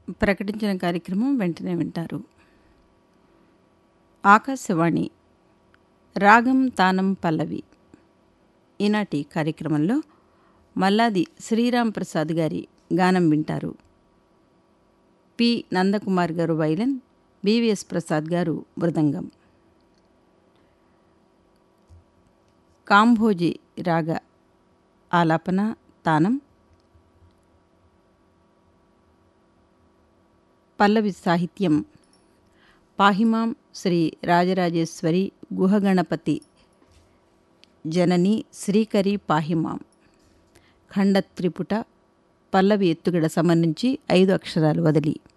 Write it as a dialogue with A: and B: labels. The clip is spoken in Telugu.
A: ప్రకటించిన కార్యక్రమం వెంటనే వింటారు ఆకాశవాణి రాగం తానం పల్లవి ఈనాటి కార్యక్రమంలో మల్లాది శ్రీరామ్ ప్రసాద్ గారి గానం వింటారు పి నందకుమార్ గారు వైలన్ బివిఎస్ ప్రసాద్ గారు మృదంగం కాంభోజి రాగ ఆలాపన తానం పల్లవి సాహిత్యం పాహిమాం శ్రీ రాజరాజేశ్వరి గుహగణపతి జనని శ్రీకరి పాహిమాం ఖండ త్రిపుట పల్లవి ఎత్తుగడ సంబంధించి ఐదు అక్షరాలు వదిలి